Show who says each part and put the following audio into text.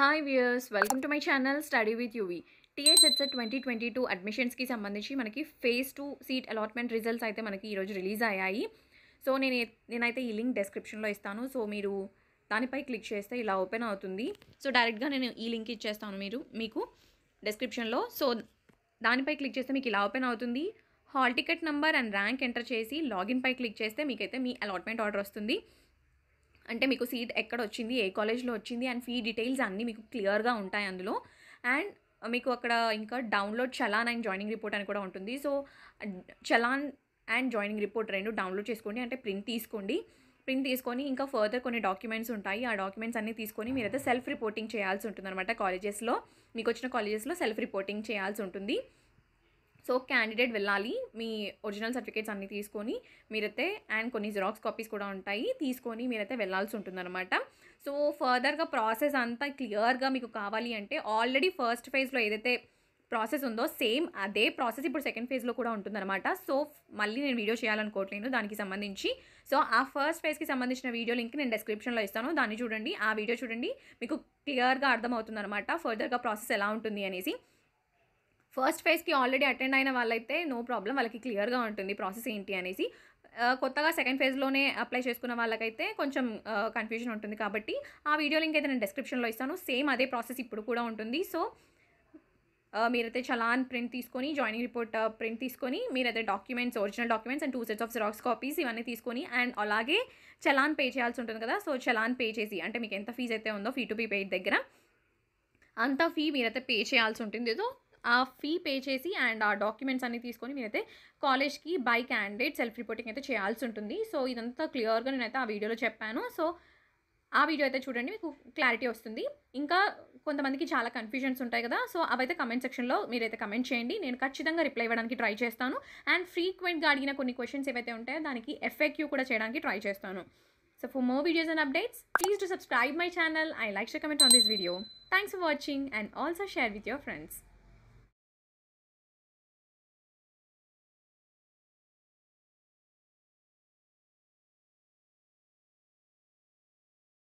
Speaker 1: hi viewers welcome to my channel study with UV టీఎస్ఎట్స్ twenty twenty two అడ్మిషన్స్కి సంబంధించి మనకి phase two seat allotment results అయితే మనకి ఈరోజు రిలీజ్ అయ్యాయి సో నేను ఏ- నేనైతే ఈ లింక్ డెస్క్రిప్షన్లో ఇస్తాను సో మీరు దానిపై క్లిక్ చేస్తే ఇలా ఓపెన్ అవుతుంది సో డైరెక్ట్గా నేను ఈ లింక్ ఇచ్చేస్తాను మీరు మీకు డెస్క్రిప్షన్లో సో దానిపై క్లిక్ చేస్తే మీకు ఇలా ఓపెన్ అవుతుంది hall ticket number and rank enter చేసి లాగిన్ పై క్లిక్ చేస్తే మీకైతే మీ అలాట్మెంట్ ఆర్డర్ వస్తుంది అంటే మీకు సీట్ ఎక్కడ వచ్చింది ఏ కాలేజ్లో వచ్చింది అండ్ ఫీ డీటెయిల్స్ అన్నీ మీకు క్లియర్గా ఉంటాయి అందులో అండ్ మీకు అక్కడ ఇంకా download challan and joining report అని కూడా ఉంటుంది so challan and joining report రెండు డౌన్లోడ్ చేసుకోండి అంటే ప్రింట్ తీసుకోండి ప్రింట్ తీసుకొని ఇంకా ఫర్దర్ కొన్ని డాక్యుమెంట్స్ ఉంటాయి ఆ డాక్యుమెంట్స్ అన్నీ తీసుకొని మీరైతే సెల్ఫ్ రిపోర్టింగ్ చేయాల్సి ఉంటుంది అనమాట కాలేజెస్లో మీకు వచ్చిన కాలేజెస్లో సెల్ఫ్ రిపోర్టింగ్ చేయాల్సి ఉంటుంది సో క్యాండిడేట్ వెళ్ళాలి మీ ఒరిజినల్ సర్టిఫికేట్స్ అన్నీ తీసుకొని మీరైతే అండ్ కొన్ని జిరాక్స్ కాపీస్ కూడా ఉంటాయి తీసుకొని మీరైతే వెళ్ళాల్సి ఉంటుందన్నమాట సో ఫర్దర్గా ప్రాసెస్ అంతా క్లియర్గా మీకు కావాలి అంటే ఆల్రెడీ ఫస్ట్ ఫేజ్లో ఏదైతే ప్రాసెస్ ఉందో సేమ్ అదే ప్రాసెస్ ఇప్పుడు సెకండ్ ఫేజ్లో కూడా ఉంటుందన్నమాట సో మళ్ళీ నేను వీడియో చేయాలనుకోవట్లేను దానికి సంబంధించి సో ఆ ఫస్ట్ ఫేజ్కి సంబంధించిన వీడియో లింక్ నేను డిస్క్రిప్షన్లో ఇస్తాను దాన్ని చూడండి ఆ వీడియో చూడండి మీకు క్లియర్గా అర్థమవుతుంది అనమాట ఫర్దర్గా ప్రాసెస్ ఎలా ఉంటుంది అనేసి ఫస్ట్ ఫేజ్కి ఆల్రెడీ అటెండ్ అయిన వాళ్ళైతే నో ప్రాబ్లం వాళ్ళకి క్లియర్గా ఉంటుంది ప్రాసెస్ ఏంటి అనేసి ఆ, కొత్తగా సెకండ్ ఫేజ్లోనే అప్లై చేసుకున్న వాళ్ళకైతే కొంచెం కన్ఫ్యూజన్ ఉంటుంది కాబట్టి ఆ వీడియో లింక్ అయితే నేను డిస్క్రిప్షన్లో ఇస్తాను సేమ్ అదే ప్రాసెస్ ఇప్పుడు కూడా ఉంటుంది సో ఆ, మీరైతే చలాన్ ప్రింట్ తీసుకొని జాయినింగ్ రిపోర్ట్ ప్రింట్ తీసుకొని మీరైతే documents original documents and two sets of xerox copies ఇవన్నీ తీసుకొని అండ్ అలాగే చలాన్ పే చేయాల్సి ఉంటుంది కదా సో చలాన్ పే చేసి అంటే మీకు ఎంత ఫీజు అయితే ఉందో ఫీ టు బీ పెయిడ్ దగ్గర అంత ఫీ మీరైతే పే చేయాల్సి ఉంటుంది సో ఆ ఫీ పే చేసి అండ్ ఆ డాక్యుమెంట్స్ అన్ని తీసుకొని మీరైతే కాలేజ్కి బై క్యాండిడేట్ సెల్ఫ్ రిపోర్టింగ్ అయితే చేయాల్సి ఉంటుంది సో ఇదంతా క్లియర్గా నేనైతే ఆ వీడియోలో చెప్పాను సో ఆ వీడియో అయితే చూడండి మీకు క్లారిటీ వస్తుంది ఇంకా కొంతమందికి చాలా కన్ఫ్యూజన్స్ ఉంటాయి కదా సో అవైతే కమెంట్ సెక్షన్లో మీరైతే కమెంట్ చేయండి నేను ఖచ్చితంగా రిప్లై ఇవ్వడానికి ట్రై చేస్తాను అండ్ ఫ్రీక్వెంట్గా అడిగిన కొన్ని క్వశ్చన్స్ ఏవైతే ఉంటాయో దానికి ఎఫెక్టివ్ కూడా చేయడానికి ట్రై చేస్తాను so for more videos and updates please to subscribe my channel I like to comment on this video thanks for watching and also share with your friends